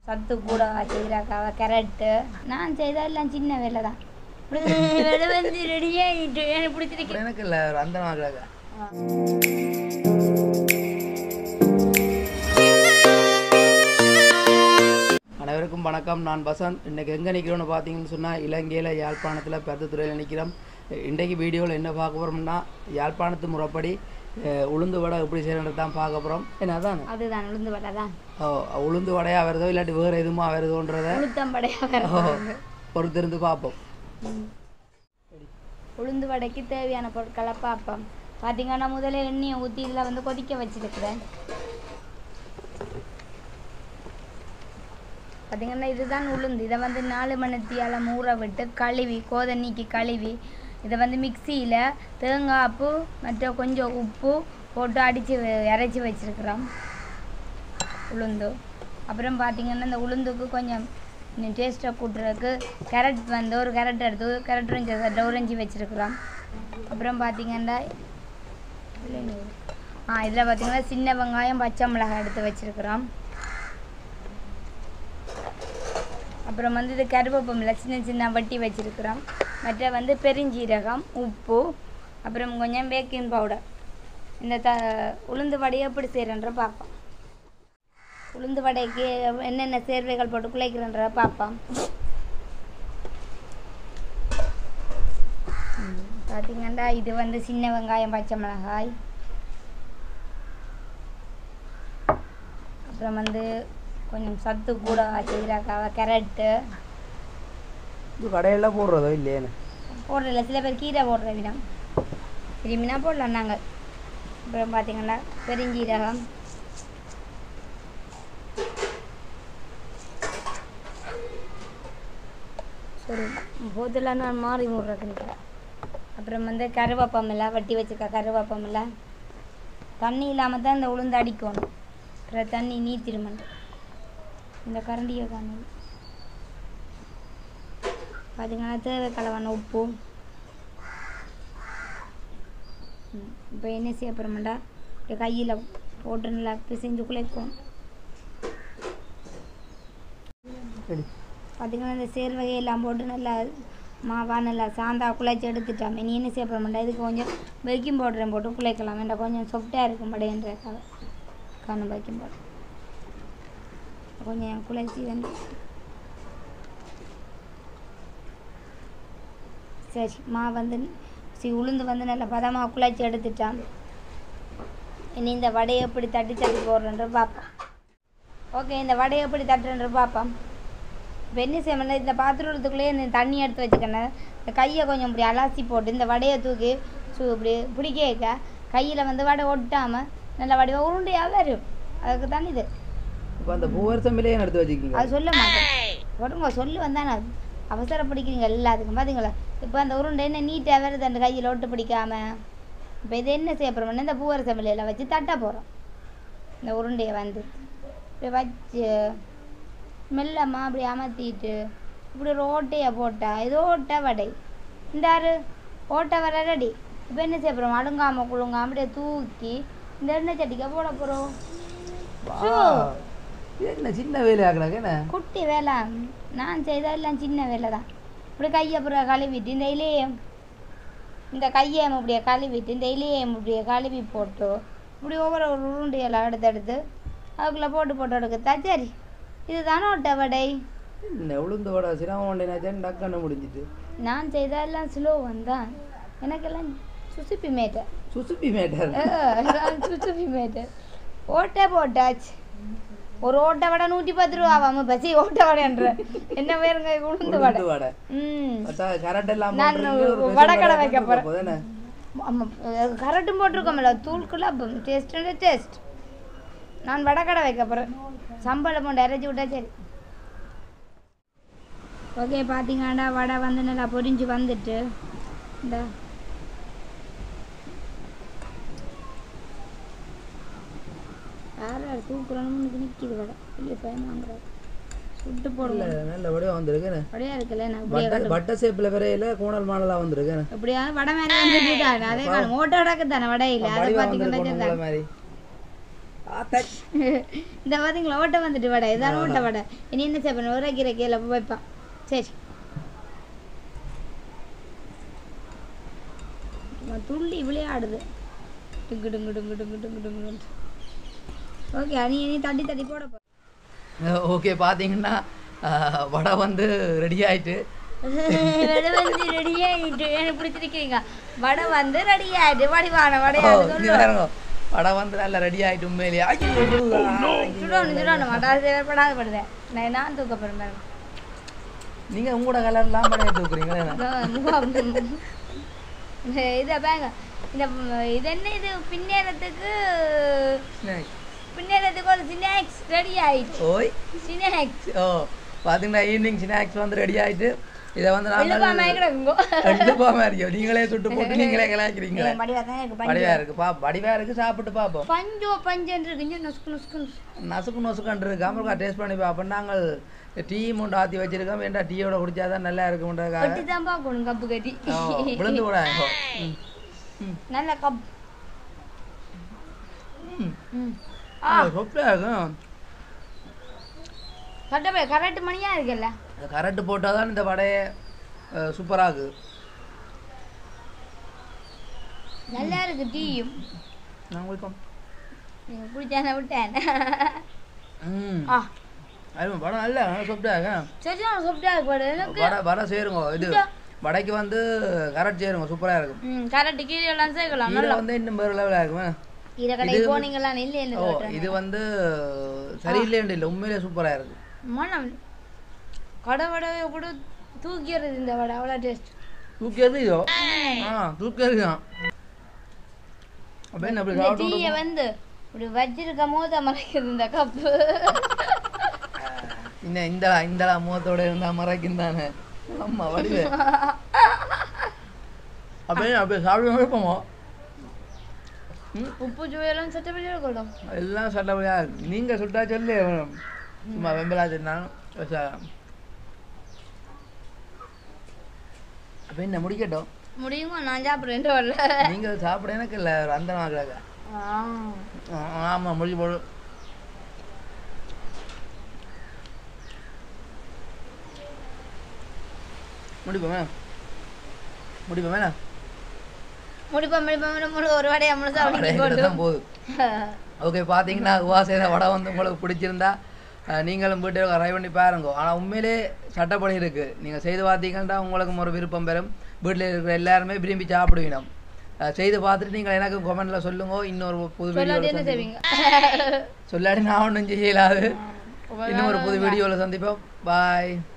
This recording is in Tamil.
சத்து கூட செய்கிறாக்காவ கேரட்டு நான் செய்தெல்லாம் சின்ன வேலை தான் வேலை வந்து ரெடியாகிட்டு எனக்கு பிடிச்சிருக்கு எனக்கு இல்லை ஒரு அந்த நாளாக அனைவருக்கும் வணக்கம் நான் வசந்த் இன்னைக்கு எங்கே நிற்கிறோன்னு பார்த்தீங்கன்னு சொன்னால் இலங்கையில் யாழ்ப்பாணத்தில் பெருத்துறையில் நிற்கிறோம் இன்றைக்கு வீடியோவில் என்ன பார்க்க போகிறோம்னா யாழ்ப்பாணத்து முறைப்படி அஹ், உளுந்து வடை எப்படி செய்யறது தான் பார்க்க போகிறோம் என்னதான் அதுதான் உளுந்து வடை தான் உளுந்து வடையாக வருதோ இல்லாட்டி வேறு எதுவுமா வருதோன்றதை உளுத்தம்படையாக வேற ஓ, பொறுத்திருந்து பார்ப்போம் உளுந்து வடைக்கு தேவையான பொருட்களை பார்ப்போம் பார்த்தீங்கன்னா முதல்ல எண்ணெயை ஊற்றி இதில் வந்து கொதிக்க வச்சிருக்கிறேன் பார்த்தீங்கன்னா இதுதான் உளுந்து இதை வந்து நாலு மணித்தியால் ஊற விட்டு கழுவி கோதண்ணிக்கு கழுவி இதை வந்து மிக்சியில் தேங்காய் பூ மற்ற கொஞ்சம் உப்பு போட்டு அடித்து இறைச்சி வச்சிருக்கிறோம் உளுந்து அப்புறம் பார்த்தீங்கன்னா இந்த உளுந்துக்கு கொஞ்சம் இன்னும் டேஸ்ட்டை கூட்டுறதுக்கு கேரட் வந்து ஒரு கேரட் எடுத்து கேரட் ரெஞ்சு உறைஞ்சி வச்சுருக்குறோம் அப்புறம் பார்த்தீங்கன்னா ஆ இதில் பார்த்தீங்கன்னா சின்ன வெங்காயம் பச்சை மிளகாய் எடுத்து வச்சுருக்குறோம் அப்புறம் வந்து இது கருவேப்பமில்லை சின்ன சின்ன வட்டி வச்சுருக்குறோம் மற்ற வந்து பெருஞ்சீரகம் உப்பு அப்புறம் கொஞ்சம் பேக்கிங் பவுடர் இந்த த உளுந்து வடையை எப்படி செய்கிறன்ற பார்ப்போம் உளுந்து வடைக்கு என்னென்ன சேர்வைகள் போட்டு குழைக்கிறன்ற பார்ப்போம் ம், பார்த்தீங்கன்னா இது வந்து சின்ன வெங்காயம் பச்சை மிளகாய் அப்புறம் வந்து கொஞ்சம் சத்து கூட செய்கிறாக்காவ கேரட்டு இது கடையெல்லாம் போடுறதோ இல்லையேன்னு போடுறதில்ல சில பேர் கீரை போடுற விடம் விரும்பினா போடலாம் நாங்கள் அப்புறம் பார்த்தீங்கன்னா பெருஞ்சீரகம் சரி போதில் நான் மாறி விட்றதுக்கு அப்புறம் வந்து கருவேப்பம் இல்லை வட்டி வச்சுருக்க கருவேப்பம் இல்லை தண்ணி இல்லாமல் தான் இந்த உளுந்து அடிக்கணும் அப்புறம் தண்ணி நீத்திருமன் இந்த கரண்டியை காணும் பார்த்தீங்கன்னா தேவை கலவான உப்பு இப்போ என்ன செய்ய போகிறோம்டா இப்போ கையில் போட்டு நல்லா பிசைஞ்சு குழைக்கும் சரி பார்த்தீங்கன்னா இந்த சேர்வகையெல்லாம் போட்டு நல்லா மாவா நல்லா சாந்தா குழைச்சி எடுத்துட்டோம் இனி என்ன செய்ய போகிறோம்டா இதுக்கு கொஞ்சம் பேக்கிங் பவுடரை போட்டு குழைக்கலாம் வேண்டாம் கொஞ்சம் சாஃப்டாக இருக்கும் படையன்றக்காக காணும் பேக்கிங் பவுடர் கொஞ்சம் குழைச்சி வந்து சரி மா வந்து சி உளுந்து வந்து நல்லா பதமாக குழைச்சி எடுத்துட்டான் இனி இந்த வடையை எப்படி தட்டி தட்டி போடுறன்ற பார்ப்போம் ஓகே இந்த வடையை எப்படி தட்டுன்ற பார்ப்போம் இப்போ என்ன செய்யணும் இந்த பாத்திரத்துக்குள்ளேயே இந்த தண்ணி எடுத்து வச்சுக்கணும் இந்த கையை கொஞ்சம் இப்படி அலாசி போட்டு இந்த வடையை தூக்கி சு இப்படி பிடிக்க வைக்க கையில் வந்து வடை ஒட்டாமல் நல்ல வடிவ உருண்டையாக வரும் அதுக்கு தான் இது இப்போ அந்த பூவரசமிலேயே எடுத்து வச்சுக்கிங்க அது சொல்ல மாட்டேன் விடுங்க சொல்லு வந்தானே அவசரப்படிக்கிறீங்க எல்லாத்துக்கும் பார்த்தீங்களா இப்போ அந்த உருண்டை என்ன நீட்டாக வருது அந்த கையில் ஒட்டு பிடிக்காம இப்போ இது என்ன செய்ய போகிறோம்னா இந்த பூவர சமையலில் வச்சு தட்ட போகிறோம் இந்த உருண்டையை வந்து இப்படி வச்சு மெல்லமாக அப்படி அமர்த்திட்டு இப்படி ஒரு ஓட்டையை போட்டா இது ஓட்டை வடை இந்தாரு ஓட்டை வர ரெடி இப்போ என்ன செய்ய போகிறோம் அழுங்காமல் குழுங்காம அப்படியே தூக்கி இந்த எண்ணெய் சட்டிக்க போட போகிறோம் வா. இது என்ன சின்ன வேலை ஆகலாங்க என்ன குட்டி வேலை நான் செய்ததெல்லாம் சின்ன வேலை தான் இப்படி கையை அப்புறம் கழுவிட்டு இந்த இலையம் இந்த கையை இப்படியே கழுவிட்டு இந்த இலையம் இப்படியே கழுவி போட்டு இப்படி ஒவ்வொரு ஒரு உருண்டையெல்லாம் எடுத்து எடுத்து அதுக்குள்ளே போட்டு போட்டு எடுக்கத்தா சரி இதுதானே ஒட்டை வடை என்ன உளுந்து வடை சிரமம் ஒன்றினாச்சும் டக்குன்னு முடிஞ்சிட்டு நான் செய்ததெல்லாம் ஸ்லோ வந்தான் எனக்கெல்லாம் சுசுப்பி மேட்டர் சுசுப்பி மேட்டர் சுசுப்பி மேட்டர் ஓட்டை போட்டாச்சு ஒரு ஓட்டை வடை நூற்றி பத்து ரூபா ஆகாம பசி ஓட்டை வடைன்ற என்ன பேருங்க உளுந்து வடை உளுந்து வடை ம் பார்த்தா கரண்ட் எல்லாம் நான் போடுறீங்க, ஒரு வடை பெசல் கடை வடை வைக்க போட்டு போறேன். போகுது, என்ன? ஆமாம் கரெக்டும் போட்டிருக்கோம்ல தூள்குள்ள டேஸ்ட் டேஸ்ட் நான் வடக்கடை வைக்க போகிறேன் சம்பளம் போட்டு அரைச்சி விட்டா சரி ஓகே பார்த்தீங்கன்னா வடை வந்து நல்லா பொரிஞ்சு வந்துட்டு இந்த யார் யார் தூக்குறோம்னு நிற்கிது வடை இல்லையே பயம் வாங்குறாரு சுட்டு இல்ல, போடுங்க நல்ல வடிவா வந்திருக்கு என்ன? அப்படியே இருக்குல்ல நான் இப்படியே வட்ட வட்ட ஷேப்ல வரையில கோணல் மாடலா வந்திருக்கு என்ன? எப்படியாவது வடை மாதிரி வந்துட்டு தான் அதே காலம் ஓட்ட வடக்கு தானே வடையில் அதை வடிவா பார்த்தீங்கன்னா வந்திருக்கு சரிதான். உங்களை மாதிரி ஆத்தா. இந்த பார்த்தீங்களா ஓட்ட வந்துட்டு வடை இதான ஓட்ட வடை இனி என்ன செய்ய ஒரு கீரை கீழே வைப்பான் சரி சும்மா துள்ளி விளையாடுது டுங்கு டுங்கு டுங்கு டுங்கு டுங்கு டுங்கு ஓகே அனி இனி தட்டி தட்டி போட போ ஓகே பார்த்தீங்கன்னா அஹ், வடை வந்து ரெடி ஆயிட்டு வடை வந்து ரெடி ஆகிட்டு எனக்கு பிடிச்சிருக்கீங்க வடை வந்து ரெடி ஆகிட்டு வடிவான ஓ, வடையாது இங்க பாருங்க. வடை வந்து நல்லா ரெடி ஆயிட்டு உண்மையிலேயே ஐயோ, சுடணும் சுடணும் வடாது தேவைப்படாத படுது நான் நான் தூக்க போகிறேன் நீங்க உங்களோட கலர்லாம் படையை தூக்குறீங்களே இதை பாருங்க இந்த ம், இது என்ன இது பின்னேறத்துக்கு Snacks. பின்னேறத்துக்கு ஒரு ஸ்நாக்ஸ் ரெடி ஆயிடுச்சு ஓய் ஸ்நாக்ஸ் ஓ பார்த்தீங்கன்னா ஈவினிங் ஸ்நாக்ஸ் வந்து ரெடி ஆயிட்டு இதை வந்து வெள்ளப்பா நாங்கள் மயக்கிடுங்கோ ரெண்டு பாமா இருக்கோம் நீங்களே சுட்டு போட்டு நீங்களே கிளாக்கிறீங்களே மடிவா தான் எனக்கு பஞ்சு வடிவா இருக்கு பா வடிவா இருக்கு சாப்பிட்டு பார்ப்போம் பஞ்சோ பஞ்சு இருக்கு நொசுக்கு நொசுக்கு நொசுக்கு. நசுக்கு நொசுக்கன்று இருக்கு அப்புறம் டேஸ்ட் பண்ணி பார்ப்போம் நாங்கள் டீ மூண்டு ஆற்றி வச்சிருக்கோம் வேண்டா டீயோட குடிச்சாதான் நல்லா இருக்கும்ன்றதுக்காக கட்டி தான் பார்க்கணும் கப்பு கட்டி ஓ, விழுந்து கூட ம். ம். நல்ல கப் ம். ம் ஆ சூப்பராக இருக்கும் கட்டப்பை கரெக்ட் மணியா இருக்குல்ல கரண்ட் போட்டால் தான் இந்த வடையை சூப்பராக இருக்குது நல்லா இருக்கு டீயும் நான் வெல்கம் நீங்க குடிச்சான விட்டேன் ம் ஆ அது வடை நல்லா சூப்பராக இருக்கும் சரியான சாப்பிட்டா இருக்கு பாரு எனக்கு வடை வடை சேருங்க இது வடைக்கு வந்து கரட் சேருங்க சூப்பராக இருக்கும் ம் கரெக்ட் கீரை எல்லாம் சேர்க்கலாம் கீரை வந்து இன்னும் வேறு லெவலாக இருக்குமே கீரை கடைக்கு போனீங்களா இல்லை ஓ இல்லை இது வந்து சரியில்லைன்னு இல்லை உண்மையிலே சூப்பராக இருக்கு மனம் கடை வடையை கூட தூக்கிறது இந்த வடை அவ்வளோ டேஸ்ட் தூக்கி எறியோ ஆ தூக்கி எறியும் அப்போ என்ன அப்படி இந்த சாப்பிட்டு டீயை வந்து இப்படி வச்சிருக்க போது மறைக்குது இந்த கப்பு இன்னும் இந்த இந்த முகத்தோட இருந்தா மறைக்கும் தானே ஆமா வடிவே அப்படியே அப்படியே சாப்பிட இருப்போமோ ம் உப்பு சுவையெல்லாம் சட்டப்படி இருக்கட்டும் எல்லாம் சட்டப்படியா இருக்கு நீங்க சுட்டா சொல்லி சும்மா வெம்பலா சொன்னாலும் அப்ப என்ன முடிக்கட்டும் முடியுங்க நான் சாப்பிட்றேன் வரல நீங்க சாப்பிட எனக்கு இல்லை அந்த நாள் ஆமா முடிஞ்சு போடு முடிப்போமே முடிப்போமே முடிப்பா முடிப்பா முழு ஒரு வடையை முழு சாப்பிட்டு போட்டு தான் போகுது ஓகே பார்த்தீங்கன்னா உவா செய்த வடை வந்து உங்களுக்கு பிடிச்சிருந்தா அஹ், நீங்களும் வீட்டில் ட்ரை பண்ணி பாருங்க ஆனால் உண்மையிலே சட்டப்படி இருக்குது நீங்கள் செய்து பார்த்தீங்கன்னா உங்களுக்கும் ஒரு விருப்பம் பெறும் வீட்டில் இருக்கிற எல்லாருமே விரும்பி சாப்பிடுவீங்க அஹ், செய்து பார்த்துட்டு நீங்கள் எனக்கு கமெண்ட்டில் சொல்லுங்க இன்னொரு புது சொல்லாட்டி என்ன வீடியோ செய்வீங்க சொல்லாடி நான் ஒன்றும் செய்யலாது இன்னும் ஒரு புது வீடியோவில் சந்திப்போம் பாய்